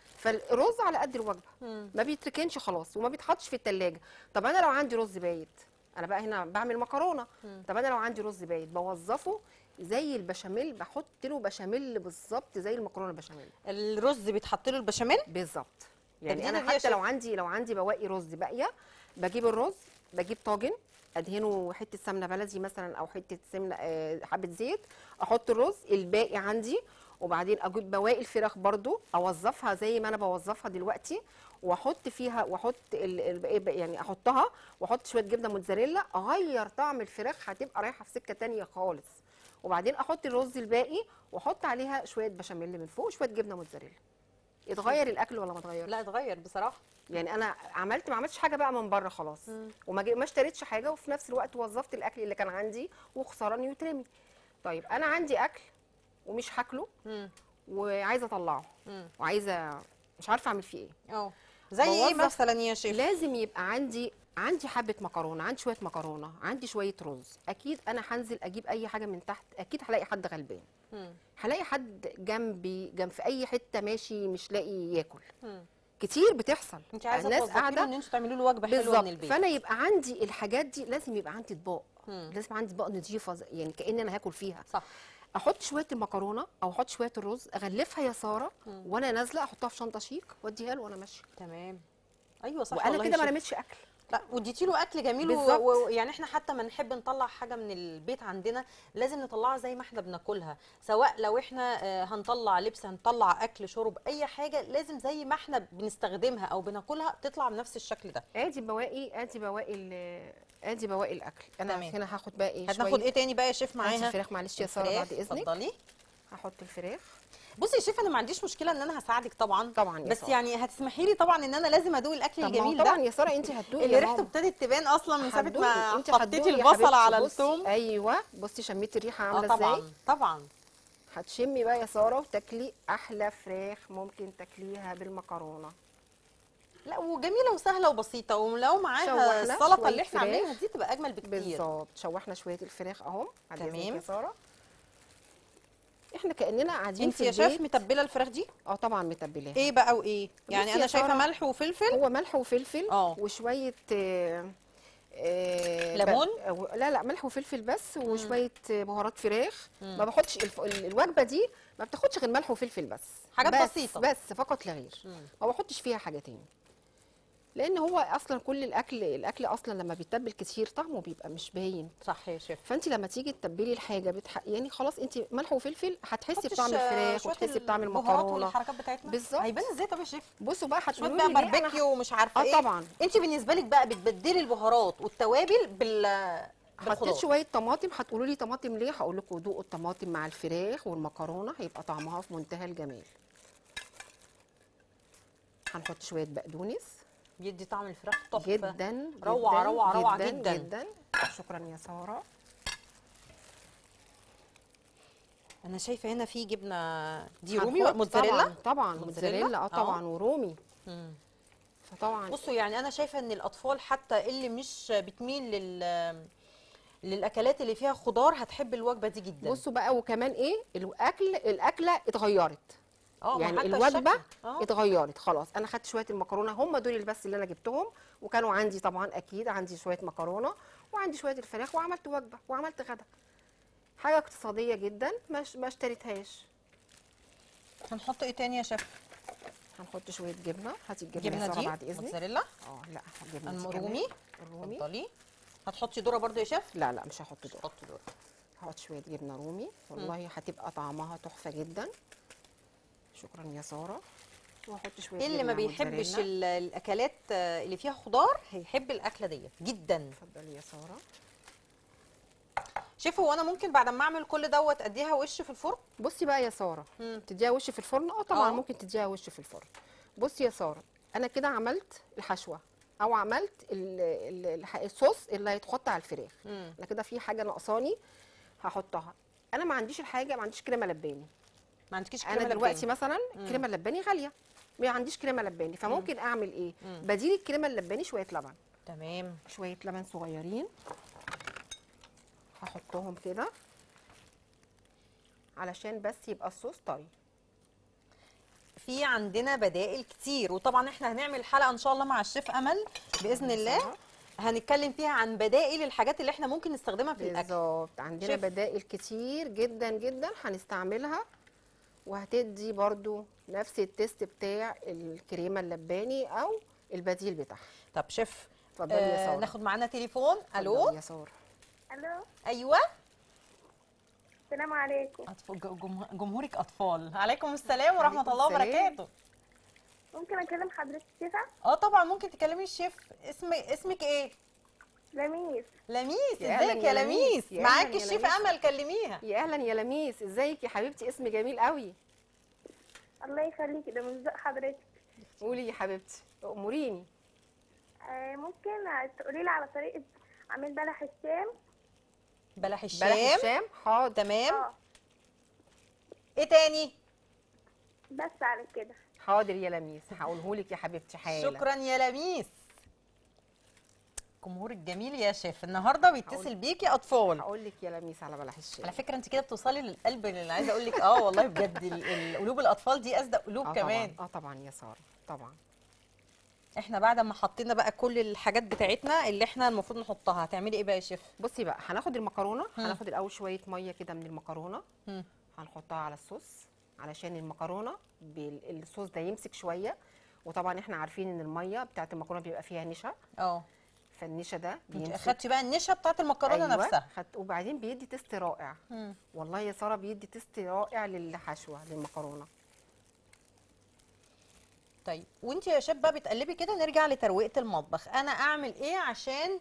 فالرز على قد الوجبه
مم.
ما بيتركنش خلاص وما بيتحطش في التلاجة طب انا لو عندي رز بايت انا بقى هنا بعمل مكرونه طب انا لو عندي رز بايت بوظفه زي البشاميل بحط له بشاميل بالظبط زي المكرونه البشاميل
الرز بيتحط له البشاميل
بالظبط يعني
ادينا
انا
دي يا
حتى لو
شيف.
عندي لو عندي بواقي رز باقيه بجيب الرز بجيب طاجن ادهنه حته سمنه بلدي مثلا او حته سمنه آه، حبه زيت احط الرز الباقي عندي وبعدين اجيب بواقي الفراخ برضو اوظفها زي ما انا بوظفها دلوقتي واحط فيها واحط ال- ال- يعني احطها واحط شويه جبنه موتزاريلا اغير طعم الفراخ هتبقى رايحه في سكه تانية خالص وبعدين احط الرز الباقي واحط عليها شويه بشاميل من فوق وشويه جبنه موتزاريلا اتغير الاكل ولا ما اتغيرش
لا اتغير بصراحه
يعني انا عملت ما عملتش حاجه بقى من بره خلاص وما جي- ما اشتريتش حاجه وفي نفس الوقت وظفت الاكل اللي كان عندي وخساره انه يترمي طيب انا عندي اكل ومش هاكله
مم.
وعايزه اطلعه
مم.
وعايزه مش عارفه اعمل فيه ايه
اه زي ايه
بوظف-
مثلا يا شيف
لازم يبقى عندي عندي حبه مكرونه عندي شويه مكرونه عندي شويه رز اكيد انا هنزل اجيب اي حاجه من تحت اكيد هلاقي حد غلبان
مم.
هلاقي حد جنبي جنب في اي حته ماشي مش لاقي ياكل
مم.
كتير بتحصل
انت عايزه
الناس
توظفي له
قاعده
ان انتوا تعملوا له وجبه حلوه من
بالظبط
البيت
فانا يبقى عندي الحاجات دي لازم يبقى عندي اطباق
مم.
لازم عندي اطباق نظيفه زي- يعني كان انا هاكل فيها
صح
احط شويه المكرونه او احط شويه الرز اغلفها يا ساره وانا نازله احطها في شنطه شيك واديها له وانا ماشيه
تمام ايوه صح
وانا
والله
كده
يا
ما
شيف.
رميتش اكل
لا واديتي له اكل جميل و-
بالظبط.
و- ويعني احنا حتى ما نحب نطلع حاجه من البيت عندنا لازم نطلعها زي ما احنا بناكلها سواء لو احنا آه، هنطلع لبس هنطلع اكل شرب اي حاجه لازم زي ما احنا بنستخدمها او بناكلها تطلع بنفس الشكل ده
ادي بواقي ادي بواقي ال- ادي بواقي الاكل انا
تمام.
هنا هاخد بقى ايه
هناخد
شويه
ايه تاني بقى يا شيف
معاها
معاها
الفراخ معلش يا ساره
الفراخ،
بعد اذنك
اتفضلي
هحط الفراخ
بصي يا شيف انا ما عنديش مشكله ان انا هساعدك طبعا
طبعا يا
بس
سارة.
يعني هتسمحي لي طبعا ان انا لازم ادوق الاكل
طب ما هو
الجميل
طبعا
ده
يا ساره انت هتدوقي
اللي
يا
ريحته
ماما.
ابتدت تبان اصلا من ساعه
هتدوقي.
ما
انت
حطيتي
هتدوقي يا
البصل
حبيبتي.
على
بصي.
الثوم
ايوه بصي شميتي الريحه
اه
عامله ازاي
طبعا طبعا
هتشمي بقى يا ساره وتاكلي احلى فراخ ممكن تاكليها بالمكرونه
لا وجميله وسهله وبسيطه ولو معاها
شوحنا
السلطه
شوية
اللي احنا
فراخ.
عاملينها دي تبقى اجمل بكتير
بالظبط شوحنا شويه الفراخ اهو بعد إذنك
تمام.
يا ساره احنا كاننا قاعدين
انت
في
يا شيف
البيت
متبله الفراخ دي
اه طبعا متبلاها
ايه بقى وايه يعني
بصي
انا
يا
شايفه
سارة،
ملح وفلفل
هو ملح وفلفل
اه.
وشويه آه، آه،
ليمون؟
ب- أو- لا لا ملح وفلفل بس وشويه آه، بهارات فراخ ما باخدش الف... ال- الوجبه دي ما بتاخدش غير ملح وفلفل بس
حاجات
بس
بسيطة.
بس فقط لا غير ما بحطش فيها حاجه تاني لان هو اصلا كل الاكل الاكل اصلا لما بيتبل كتير طعمه بيبقى مش باين
صح يا شيف
فانت لما تيجي تتبلي الحاجه بتح... يعني خلاص انت ملح وفلفل هتحسي
حطش،
بطعم
آه،
الفراخ
شوية
وتحسي بطعم
البهارات
المكرونه
والحركات بتاعتنا
بالظبط.
هيبان ازاي طب يا شيف
بصوا بقى
شويه
هتقولوا
بقى
لي ليه أنا
باربيكيو ومش عارفه
اه
ايه
طبعا.
انت بالنسبه لك بقى بتبدلي البهارات والتوابل بال
حطيت
بالخضار
شويه طماطم هتقولوا لي طماطم ليه هقول لكم دوقوا الطماطم مع الفراخ والمكرونه هيبقى طعمها في منتهى الجمال هنحط شويه بقدونس
بيدي طعم الفراخ تحفه
جدا
روعة،
جداً،
روعة، روعة
جدا
جداً.
جدا شكرا يا ساره
انا شايفه هنا في جبنه دي
هنحط
رومي موتزاريلا
طبعا طبعا
موتزاريلا؟
موتزاريلا اه
آه.
طبعا ورومي
مم.
فطبعا
بصوا يعني انا شايفه ان الاطفال حتى اللي مش بتميل لل للاكلات اللي فيها خضار هتحب الوجبه دي جدا
بصوا بقى وكمان ايه الاكل الاكله اتغيرت
اه ما
يعني
حتى
الوجبه
الشكل. اه
اتغيرت خلاص انا خدت شويه المكرونه هم دول اللي بس اللي انا جبتهم وكانوا عندي طبعا اكيد عندي شويه مكرونه وعندي شويه الفراخ وعملت وجبه وعملت غدا حاجه اقتصاديه جدا ما ش- ما اشتريتهاش
هنحط ايه تاني يا شيف
هنحط شويه جبنه هاتي الجبنه
جبنه
يا سارة
دي
بعد اذنك
موتزاريلا
اه لا جبنه دي كمان.
الرومي
الرومي
اتفضلي هتحطي ذره برضو يا شيف
لا لا مش هحط دول
حطي ذره
هحط شويه جبنه رومي والله هتبقى طعمها تحفه جدا شكرا يا ساره وهحط شويه
ايه اللي ما
جبنة
بيحبش
موتزاريلا.
ال- الاكلات آه، اللي فيها خضار هيحب الاكله ديت جدا
اتفضلي يا ساره
شيف هو انا ممكن بعد ما اعمل كل دوت اديها وش في الفرن
بصي بقى يا ساره
مم.
تديها وش في الفرن اه طبعا
آه.
ممكن تديها وش في الفرن بصي يا ساره انا كده عملت الحشوه او عملت ال- ال- الح- الصوص اللي هيتحط على الفراخ
مم.
انا كده في حاجه ناقصاني هحطها انا ما عنديش الحاجه ما عنديش كريمه لباني
ما عندكيش
انا
كريمه
دلوقتي
لباني.
مثلا الكريمه اللباني غاليه ما عنديش كريمه لباني فممكن اعمل ايه
مم.
بديل الكريمه اللباني شويه لبن
تمام
شويه لبن صغيرين هحطهم كده علشان بس يبقى الصوص طري
في عندنا بدائل كتير وطبعا احنا هنعمل حلقه ان شاء الله مع الشيف امل باذن الله هنتكلم فيها عن بدائل الحاجات اللي احنا ممكن نستخدمها في الاكل
بالظبط عندنا
شيف.
بدائل كتير جدا جدا هنستعملها وهتدي برضو نفس التيست بتاع الكريمه اللباني او البديل بتاعها
طب شيف
اتفضلي يا
آه
ساره
ناخد معانا تليفون
اتفضلي
الو
يا ساره
الو
ايوه
السلام عليكم
أطفال جم- جمهورك اطفال عليكم السلام ورحمه
عليكم
الله
السلام.
وبركاته
ممكن اكلم حضرتك كده
اه طبعا ممكن تكلمي الشيف اسم اسمك ايه
لميس
لميس
يا أهلاً
ازيك
يا
يا
لميس،
لميس
يا
معاكي
أهلاً يا
الشيف
لميس.
امل كلميها
يا اهلا يا لميس ازيك يا حبيبتي اسم جميل قوي
الله يخليكي ده من ذوق حضرتك
قولي يا حبيبتي اموريني
آه ممكن تقولي لي على طريقه عمل بلح الشام
بلح
بلح
الشام
الشام حاضر
تمام
اه
ايه تاني
بس على كده
حاضر يا لميس هقولهولك يا حبيبتي حالا
شكرا يا لميس جمهورك جميل يا شيف النهارده بيتصل
هقول-
بيكي اطفال
هقول لك يا لميس على بلح الشام
على فكره انت كده بتوصلي للقلب اللي عايزه اقول لك اه والله بجد ال- ال- قلوب الاطفال دي اصدق قلوب
اه
كمان
طبعا اه طبعا يا ساره طبعا
احنا بعد ما حطينا بقى كل الحاجات بتاعتنا اللي احنا المفروض نحطها هتعملي ايه بقى يا شيف
بصي بقى هناخد المكرونه
مم.
هناخد الاول شويه ميه كده من المكرونه
مم.
هنحطها على الصوص علشان المكرونه بال- الصوص ده يمسك شويه وطبعا احنا عارفين ان الميه بتاعت المكرونه بيبقى فيها نشا
اه
فالنشا ده
انت
بيمسك
اخدتي بقى النشا بتاعت المكرونه
أيوة،
نفسها
خدت وبعدين بيدي تيست رائع
مم.
والله يا ساره بيدي تيست رائع للحشوه للمكرونه
طيب وانت يا شيف بقى بتقلبي كده نرجع لترويقه المطبخ انا اعمل ايه عشان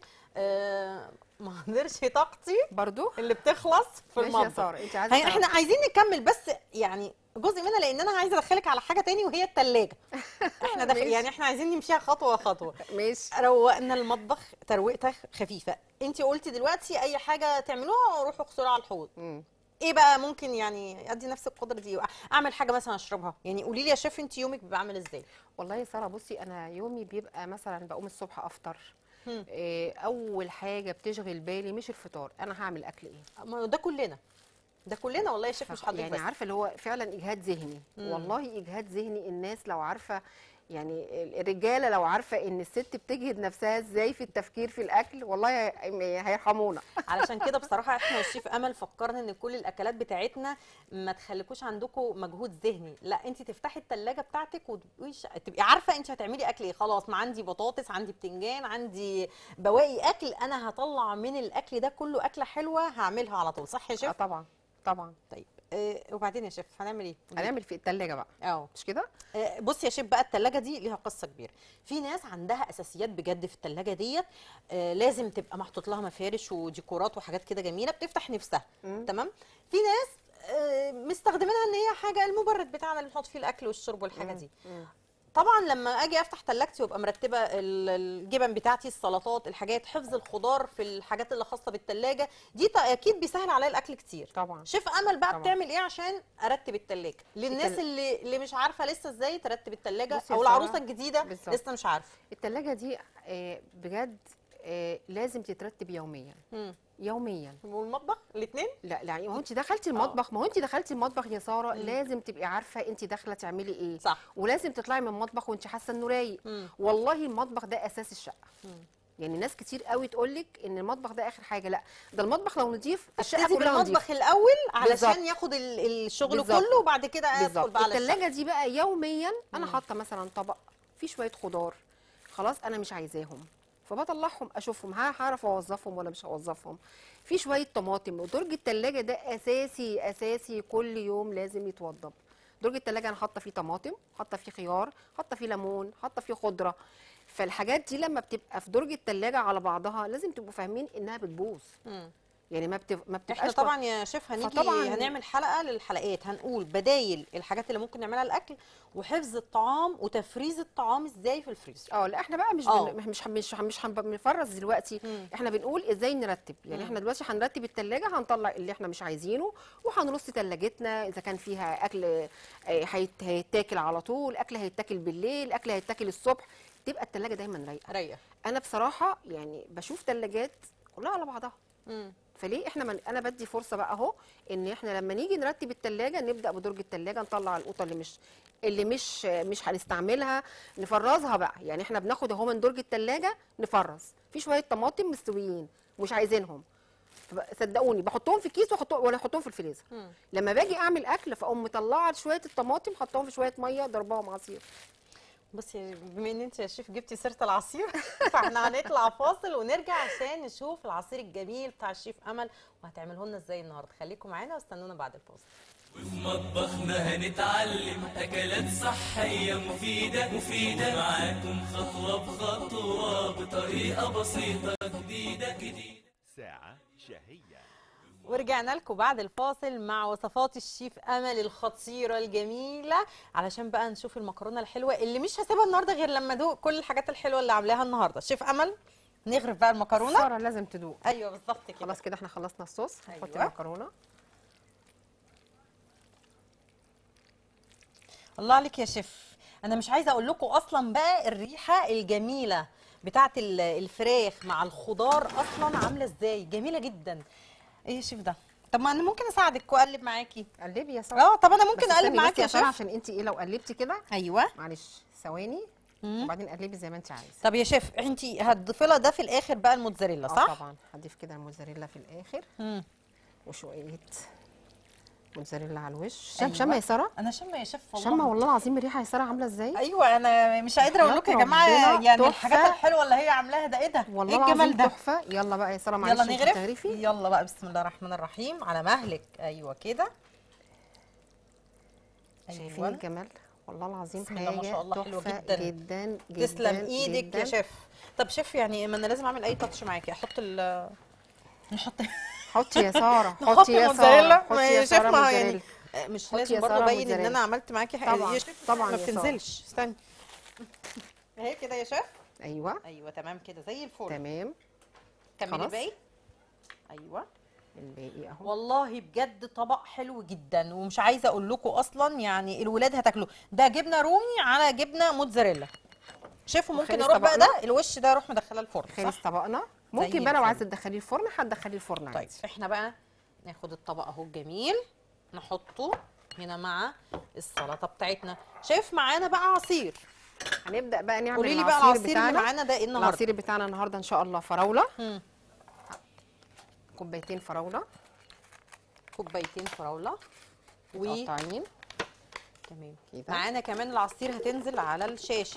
آه ما اقدرش طاقتي
برضو
اللي بتخلص في
ماشي يا
المطبخ
ساره انت عايزه
هي احنا عايزين نكمل بس يعني جزء منها لان انا عايزه ادخلك على حاجه تاني وهي التلاجة احنا داخل
ماشي.
يعني احنا عايزين نمشيها خطوه خطوه
ماشي
روقنا المطبخ ترويقتها خفيفه انت قلتي دلوقتي اي حاجه تعملوها روحوا اغسلوها على الحوض
مم.
ايه بقى ممكن يعني ادي نفس القدره دي اعمل حاجه مثلا اشربها يعني قولي لي يا شيف انت يومك بيبقى عامل ازاي
والله يا ساره بصي انا يومي بيبقى مثلا بقوم الصبح افطر
مم.
إيه اول حاجه بتشغل بالي مش الفطار انا هعمل اكل ايه
ما ده كلنا ده كلنا والله يا شيف مش
فخ-
حضرتك
يعني
بس
عارفه اللي هو فعلا اجهاد ذهني
مم.
والله اجهاد ذهني الناس لو عارفه يعني ال- الرجاله لو عارفه ان الست بتجهد نفسها ازاي في التفكير في الاكل والله هي- هيرحمونا
علشان كده بصراحه احنا والشيف امل فكرنا ان كل الاكلات بتاعتنا ما تخليكوش عندكم مجهود ذهني لا انت تفتحي التلاجة بتاعتك وتبقي ش- تبقي عارفه انت هتعملي اكل ايه خلاص ما عندي بطاطس عندي بتنجان عندي بواقي اكل انا هطلع من الاكل ده كله اكله حلوه هعملها على طول صح يا
اه
شيف
طبعا طبعا
طيب اه وبعدين يا شيف هنعمل ايه
هنعمل في التلاجة بقى
اه
مش كده
آه، بصي يا شيف بقى التلاجة دي ليها قصة كبيرة في ناس عندها أساسيات بجد في التلاجة ديت آه، لازم تبقى محطوط لها مفارش وديكورات وحاجات كده جميلة بتفتح نفسها
مم.
تمام في ناس آه، مستخدمينها ان هي حاجه المبرد بتاعنا اللي بنحط فيه الاكل والشرب والحاجه دي
مم.
طبعا لما اجي افتح تلاجتي وابقى مرتبه ال- الجبن بتاعتي السلطات الحاجات حفظ الخضار في الحاجات اللي خاصه بالتلاجة دي ط- اكيد بيسهل عليا الاكل كتير
طبعا
شيف امل بقى
طبعا.
بتعمل ايه عشان ارتب التلاجة للناس
التل-
اللي اللي مش عارفه لسه ازاي ترتب التلاجة
بصي يا
او
سارة،
العروسه الجديده
بالظبط.
لسه مش عارفه
التلاجة دي آه، بجد آه، لازم تترتب يوميا
مم.
يوميا
والمطبخ الاثنين
لا لا يعني ما هو انت دخلتي المطبخ ما هو انت دخلتي المطبخ يا ساره لازم تبقي عارفه انت داخله تعملي ايه
صح
ولازم تطلعي من المطبخ وانت حاسه انه رايق والله المطبخ ده اساس الشقه يعني ناس كتير قوي تقول لك ان المطبخ ده اخر حاجه لا ده المطبخ لو نضيف الشقه
ابتدي
كلها
بالمطبخ
نضيفه
الاول علشان
بالظبط.
ياخد ال- الشغل
بالظبط.
كله وبعد كده ادخل
بالظبط
بقى على
الثلاجه
الشقة.
دي بقى يوميا انا حاطه مثلا طبق فيه شويه خضار خلاص انا مش عايزاهم فبطلعهم اشوفهم ها هعرف اوظفهم ولا مش هوظفهم في شويه طماطم درج الثلاجه ده اساسي اساسي كل يوم لازم يتوضب درج الثلاجه انا حاطه فيه طماطم حاطه فيه خيار حاطه فيه ليمون حاطه فيه خضره فالحاجات دي لما بتبقى في درج الثلاجه على بعضها لازم تبقوا فاهمين انها بتبوظ
مم.
يعني ما بتف... ما بتبقاش
احنا طبعا يا شيف هنيجي
فطبعاً-
هنعمل حلقه للحلقات هنقول بدايل الحاجات اللي ممكن نعملها الاكل وحفظ الطعام وتفريز الطعام ازاي في الفريزر
اه لا احنا بقى مش
آه.
بن... مش مش مش هنفرز دلوقتي
مم.
احنا بنقول ازاي نرتب يعني
مم.
احنا دلوقتي هنرتب التلاجة هنطلع اللي احنا مش عايزينه وهنرص تلاجتنا اذا كان فيها اكل آه، هيت... هيتاكل على طول اكل هيتاكل بالليل اكل هيتاكل الصبح تبقى التلاجة دايما رايقه
ريح
انا بصراحه يعني بشوف تلاجات كلها على بعضها
مم.
فليه احنا من انا بدي فرصه بقى اهو ان احنا لما نيجي نرتب التلاجة نبدا بدرج التلاجة نطلع القطه اللي مش اللي مش مش هنستعملها نفرزها بقى يعني احنا بناخد اهو من درج التلاجة نفرز في شويه طماطم مستويين مش عايزينهم فب- صدقوني بحطهم في كيس واحطهم ولا احطهم في الفريزر
مم.
لما باجي اعمل اكل فاقوم مطلعه شويه الطماطم حطهم في شويه ميه ضرباهم عصير
بصي بما ان انت يا شيف جبتي سيره العصير فاحنا هنطلع فاصل ونرجع عشان نشوف العصير الجميل بتاع الشيف امل وهتعمله لنا ازاي النهارده خليكم معانا واستنونا بعد الفاصل
وفي مطبخنا هنتعلم أكلات صحية مفيدة مفيدة معاكم خطوة بخطوة بطريقة بسيطة جديدة جديدة
ساعة شهية
ورجعنا لكم بعد الفاصل مع وصفات الشيف امل الخطيره الجميله علشان بقى نشوف المكرونه الحلوه اللي مش هسيبها النهارده غير لما ادوق كل الحاجات الحلوه اللي عاملاها النهارده شيف امل نغرف بقى المكرونه
ساره لازم تدوق
ايوه بالظبط كده
خلاص كده احنا خلصنا الصوص هنحط
أيوة.
المكرونه
الله عليك يا شيف انا مش عايزه اقول لكم اصلا بقى الريحه الجميله بتاعه ال- الفراخ مع الخضار اصلا عامله ازاي جميله جدا ايه يا شيف ده طب ما انا ممكن اساعدك واقلب معاكي
قلبي يا ساره
اه طب انا
بس
ممكن اقلب
استني
معاكي
بس
يا
يا ساره
شيف
عشان انت ايه لو قلبتي كده
ايوه
معلش ثواني
مم.
وبعدين قلبي زي ما انت عايزه
طب يا شيف انت هتضيفي لها ده في الاخر بقى الموتزاريلا
اه
صح
طبعا هضيف كده الموزاريلا في الاخر
مم.
وشويه موزاريلا على الوش
أيوة.
شم شم يا ساره
انا شامه يا شيف والله
شم والله العظيم الريحه يا ساره عامله ازاي
ايوه انا مش قادره اقول لكم يا
ربنا
جماعه يعني
تحفة.
الحاجات الحلوه اللي هي عاملاها ده ايه ده
والله
ايه الجمال
العظيم
ده
تحفه يلا بقى يا ساره معلش
يلا
انت
نغرف
تغرفي
يلا بقى بسم الله الرحمن الرحيم على مهلك ايوه كده
شايفين الجمال والله العظيم
بسم الله ما
حاجه
شاء الله حلوة
تحفة
جدا.
جدا جدا
تسلم ايدك
جدا.
يا شيف طب شيف يعني ما انا لازم اعمل اي تاتش معاكي احط ال نحط
حطي يا ساره
نحط
حطي يا
موتزاريلا
ساره
ما
حطي
يا
يا
شيف
ساره
ما
موزاريلا
يعني آه، مش
حطي
لازم
يا
برضه
سارة
ابين ان
موتزاريلا.
انا عملت معاكي حاجه
طبعاً،
يا شيف
طبعاً
ما
يا سارة.
بتنزلش استني اهي كده يا شيف
ايوه
ايوه تمام كده زي الفل
تمام
كملي
خلاص.
الباقي ايوه
الباقي اهو
والله بجد طبق حلو جدا ومش عايزه اقول لكم اصلا يعني الولاد هتاكلوه ده جبنه رومي على جبنه موتزاريلا شوفوا ممكن
خلص
اروح بقى
طبقنا؟
ده الوش ده اروح مدخلاه الفرن
خلص
صح؟
طبقنا
زي
ممكن بقى لو
الفل.
عايزه تدخليه الفرن هتدخليه الفرن
طيب
عادي
احنا بقى ناخد الطبق اهو الجميل نحطه هنا مع السلطه بتاعتنا شايف معانا بقى عصير
هنبدا بقى نعمل
قولي لي بقى العصير اللي
بتاعنا
معانا ده ايه النهارده
العصير بتاعنا النهارده ان شاء الله فراوله
مم.
كوبايتين فراوله
كوبايتين فراوله و
مقطعين
تمام
كده
معانا كمان العصير هتنزل على الشاشه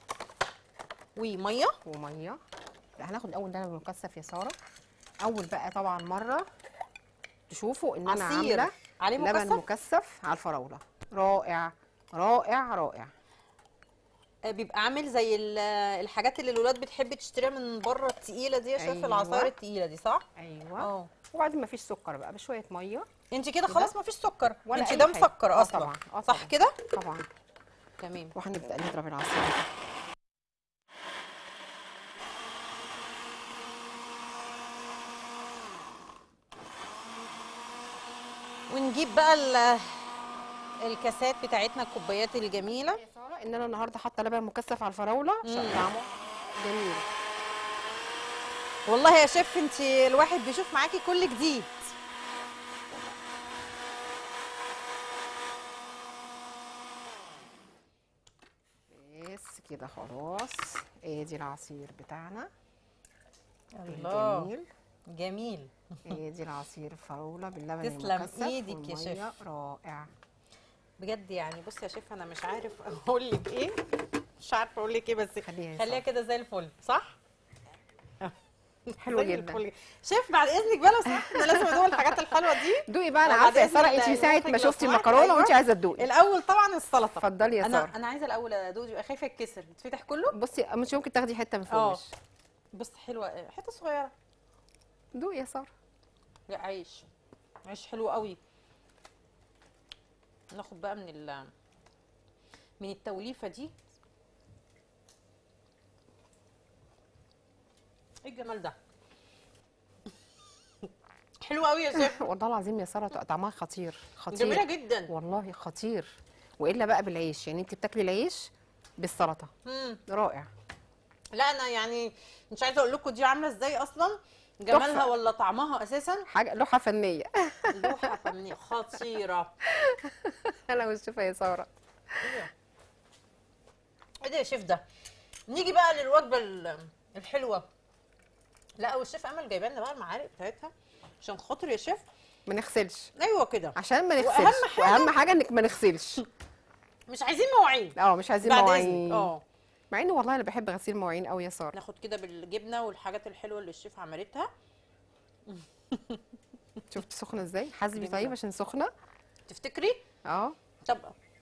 وميه
وميه لا هناخد اول لبن مكثف يا ساره اول بقى طبعا مره تشوفوا ان انا
عصير
عامله
عليه
لبن
مكثف
مكثف على الفراوله رائع رائع رائع
آه، بيبقى عامل زي ال- الحاجات اللي الولاد بتحب تشتريها من بره التقيله دي يا شيف
أيوة.
العصاير التقيله دي صح
ايوه
اه
وبعدين مفيش سكر بقى بشويه ميه
انت كده خلاص ما فيش سكر
ولا
انت
أي
ده
حاجة.
مسكر
آه
اصلا
طبعاً، آه
صح
طبعاً.
كده
طبعا
تمام
وهنبدا نضرب العصير ده.
ونجيب بقى ال- الكاسات بتاعتنا الكوبايات الجميله
يا ساره ان انا النهارده حاطه لبن مكثف على الفراوله عشان
مم.
طعمه جميل
والله يا شيف انت الواحد بيشوف معاكي كل جديد
بس كده خلاص ادي العصير بتاعنا
الله
الجميل
جميل
هي دي العصير الفراوله باللبن
تسلم
المكثف
إيدك يا شيف.
والمية. رائع
بجد يعني بصي يا شيف انا مش عارف اقول لك ايه مش عارفه اقول لك ايه بس
خليها
خليها
صح.
كده زي الفل صح
حلوه
زي
جدا
الفل. شيف بعد اذنك بقى لو سمحت انا لازم ادوق الحاجات الحلوه دي
دوقي بقى انا
وبعد
عارفه يا
إذنك
ساره
ده
انت من ساعه
المخرج
ما
لو
شفتي
سمحت،
المكرونه
أيوة.
وانت عايزه تدوقي
الاول طبعا السلطه
اتفضلي يا
انا
ساره
انا عايزه الاول ادوق يبقى خايفه يتكسر يتفتح كله
بصي مش ممكن تاخدي حته من
اه
فوق
بص حلوه حته صغيره
دوقي يا ساره
لا عيش عيش حلو قوي ناخد بقى من ال من التوليفه دي ايه الجمال ده حلو قوي يا شيف
والله العظيم يا ساره طعمها خطير خطير
جميله جدا
والله خطير والا بقى بالعيش يعني انت بتاكلي العيش بالسلطه
مم.
رائع
لا انا يعني مش عايزه اقول لكم دي عامله ازاي اصلا جمالها
تحفة.
ولا طعمها اساسا
حاجه لوحه فنيه
لوحه فنيه خطيره
انا والشفا يا ساره
ايه ده يا شيف ده نيجي بقى للوجبه ال- الحلوه لا والشيف امل جايبه لنا بقى المعالق بتاعتها عشان خاطر يا شيف
ما نغسلش
ايوه كده
عشان ما
وأهم
نغسلش
حاجة-
واهم حاجه انك ما نغسلش
مش عايزين مواعين
اه مش عايزين
بعد
مواعين
اذنك اه
مع ان والله انا بحب غسيل مواعين قوي يا ساره
ناخد كده بالجبنه والحاجات الحلوه اللي الشيف عملتها
شفت سخنه ازاي حاسبي
جميلة.
طيب عشان سخنه
تفتكري
اه
طب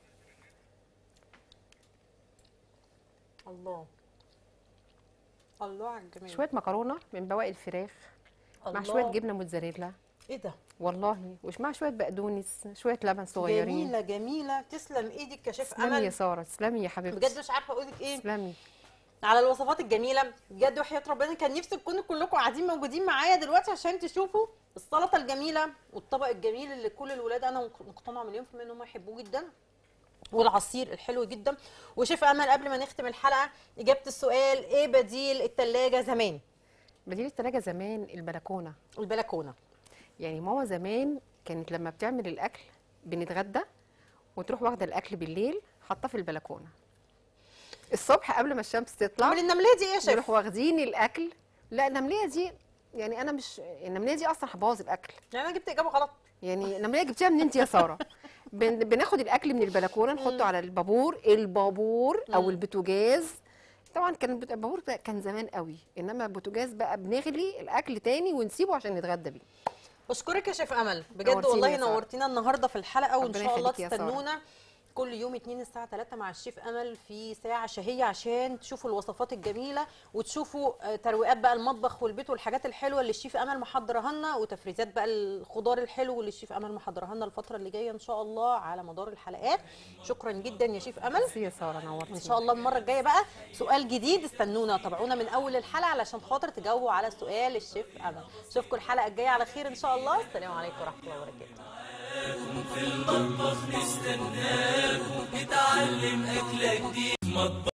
الله الله على الجمال
شويه مكرونه من بواقي الفراخ مع
الله.
شويه جبنه موتزاريلا
ايه ده
والله وش مع شويه بقدونس شويه لبن صغيرين
جميله جميله تسلم ايدك يا شيف
تسلمي يا
امل
ساره تسلمي يا حبيبتي
بجد مش عارفه اقول لك ايه
تسلمي
على الوصفات الجميله بجد وحياه ربنا كان نفسي تكونوا كلكم قاعدين موجودين معايا دلوقتي عشان تشوفوا السلطه الجميله والطبق الجميل اللي كل الولاد انا مقتنعه مليون في الميه ان هم يحبوه جدا والعصير الحلو جدا وشيف امل قبل ما نختم الحلقه اجابه السؤال ايه بديل الثلاجه زمان
بديل التلاجة زمان البلكونه
البلكونه
يعني ماما زمان كانت لما بتعمل الاكل بنتغدى وتروح واخده الاكل بالليل حاطاه في البلكونه الصبح قبل ما الشمس تطلع
عمل النمليه دي ايه يا شيف
نروح واخدين الاكل لا النمليه دي يعني انا مش النمليه دي اصلا هتبوظ الاكل
يعني انا جبت اجابه غلط
يعني النمليه جبتيها منين انت يا ساره بن... بناخد الاكل من البلكونه نحطه على البابور البابور او
مم.
البوتاجاز طبعا كان البت- البابور ده كان زمان قوي انما البوتاجاز بقى بنغلي الاكل تاني ونسيبه عشان نتغدى بيه
بشكرك يا شيف امل بجد
نورتيني
والله
يا سارة.
نورتينا النهارده في الحلقه وان
ربنا
شاء الله
يخليكي يا سارة.
تستنونا كل يوم 2 الساعه 3 مع الشيف امل في ساعه شهيه عشان تشوفوا الوصفات الجميله وتشوفوا آه، ترويقات بقى المطبخ والبيت والحاجات الحلوه اللي الشيف امل محضرها لنا وتفريزات بقى الخضار الحلو اللي الشيف امل محضرها لنا الفتره اللي جايه ان شاء الله على مدار الحلقات شكرا جدا يا شيف امل
ميرسي يا ساره نورتيني
ان شاء الله المره الجايه بقى سؤال جديد استنونا تابعونا من اول الحلقه علشان خاطر تجاوبوا على سؤال الشيف امل اشوفكم الحلقه الجايه على خير ان شاء الله السلام عليكم ورحمه الله وبركاته
في المطبخ نستناكم نتعلم أكلة جديد مطبخ